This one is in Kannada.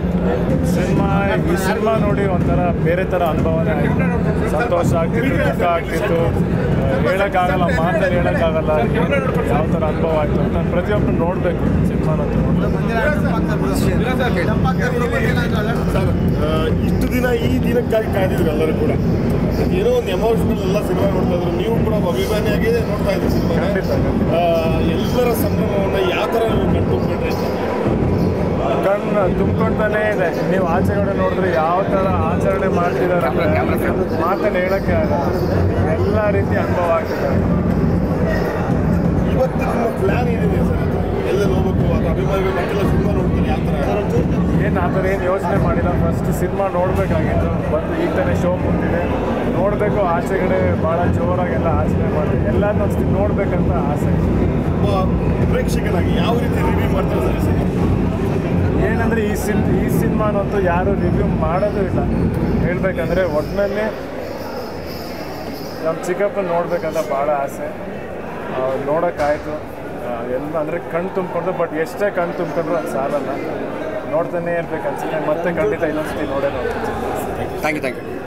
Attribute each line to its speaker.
Speaker 1: ಸಿನಿಮಾ ಈ ಸಿನಿಮಾ ನೋಡಿ ಒಂಥರ ಬೇರೆ ಥರ ಅನುಭವನೇ ಆಯಿತು ಸಂತೋಷ ಆಗ್ತಿತ್ತು ದುಃಖ ಆಗ್ತಿತ್ತು ಹೇಳೋಕ್ಕಾಗಲ್ಲ ಮಾತಲ್ಲಿ ಹೇಳೋಕ್ಕಾಗಲ್ಲ ಯಾವ ಥರ ಅನುಭವ ಆಯಿತು ನಾನು ಪ್ರತಿಯೊಬ್ಬರು ನೋಡಬೇಕು ಸಿನಿಮಾನಂತೂ
Speaker 2: ಸರ್ ಆ, ಇಷ್ಟು ದಿನ ಈ ದಿನಕ್ಕಾಗಿ ಕಾಯ್ದಿದ್ರು ಎಲ್ಲರೂ ಕೂಡ ಏನೋ ಒಂದು ಎಮೋಷನಲ್ ಎಲ್ಲ ಸಿನಿಮಾ ನೋಡ್ತಾ ಇದ್ರು ನೀವು ಕೂಡ ಒಬ್ಬ ಅಭಿಮಾನಿಯಾಗಿ ನೋಡ್ತಾ ಇದ್ರಿ ಸಿನಿಮಾ
Speaker 1: ಖಂಡಿತ
Speaker 2: ಎಲ್ಲರ ಸಂಭ್ರಮವನ್ನು ಯಾವ ಥರ ನೀವು ಕಂಡುಕೊಂಡ್ರೆ
Speaker 1: ಕಣ್ಣು ತುಂಬ್ಕೊಂತಾನೇ ಇದೆ ನೀವು ಆಚೆಗಡೆ ನೋಡಿದ್ರೆ ಯಾವ ಥರ ಆಚರಣೆ ಮಾಡ್ತಿದ್ದಾರೆ ಅಂದರೆ ಮಾತಲ್ಲಿ ಹೇಳೋಕ್ಕೆ ಆಗಲ್ಲ ಎಲ್ಲ ರೀತಿ ಅನುಭವ ಆಗ್ತಿದೆ
Speaker 2: ಇವತ್ತು ನಿಮ್ಮ ಪ್ಲಾನ್ ಏನಿದೆ ಸರ್ ಎಲ್ಲೆಲ್ಲಿ ಹೋಗ್ಬೇಕು ಅಥವಾ ಅಭಿಮಾನಿಗಳು ಮತ್ತೆಲ್ಲ ಸಿನಿಮಾ ನೋಡ್ತಾರೆ ಯಾವ ಥರ
Speaker 1: ಏನು ಆ ಥರ ಏನು ಯೋಚನೆ ಮಾಡಿಲ್ಲ ಫಸ್ಟ್ ಸಿನಿಮಾ ನೋಡಬೇಕಾಗಿತ್ತು ಬಂದು ಈಗ ತಾನೇ ಶೋ ಮುಂದಿದೆ ನೋಡಬೇಕು ಆಚೆಗಡೆ ಭಾಳ ಜೋರಾಗೆಲ್ಲ ಆಚರಣೆ ಮಾಡಿ ಎಲ್ಲಾನು ಒಂದ್ಸತಿ ನೋಡಬೇಕಂತ ಆಸೆ
Speaker 2: ಒಬ್ಬ ಪ್ರೇಕ್ಷಕನಾಗಿ ಯಾವ ರೀತಿ ರಿವ್ಯೂ ಮಾಡ್ತಾರೆ ಸರ್ ಈ ಸಿನಿಮಾ
Speaker 1: ಏನಂದರೆ ಈ ಸಿನ್ ಈ ಸಿನಿಮಾನಂತೂ ಯಾರು ರಿವ್ಯೂ ಮಾಡೋದು ಇಲ್ಲ ಹೇಳಬೇಕಂದ್ರೆ ಒಟ್ಟಿನಲ್ಲಿ ನಮ್ಮ ಚಿಕ್ಕಪ್ಪ ನೋಡ್ಬೇಕಂತ ಭಾಳ ಆಸೆ ನೋಡೋಕ್ಕಾಯ್ತು ಎಲ್ಲ ಅಂದರೆ ಕಣ್ಣು ತುಂಬಿಕೊಂಡು ಬಟ್ ಎಷ್ಟೇ ಕಣ್ಣು ತುಂಬಿಕೊಂಡ್ರು ಅದು ಸಾಲಲ್ಲ ನೋಡ್ತಾನೆ ಇರ್ಬೇಕು ಅನ್ಸುತ್ತೆ ಮತ್ತೆ ಖಂಡಿತ ಇನ್ನೊಂದ್ಸತಿ ನೋಡೇ ನೋಡ್ತೀನಿ
Speaker 3: ಥ್ಯಾಂಕ್ ಯು ಥ್ಯಾಂಕ್ ಯು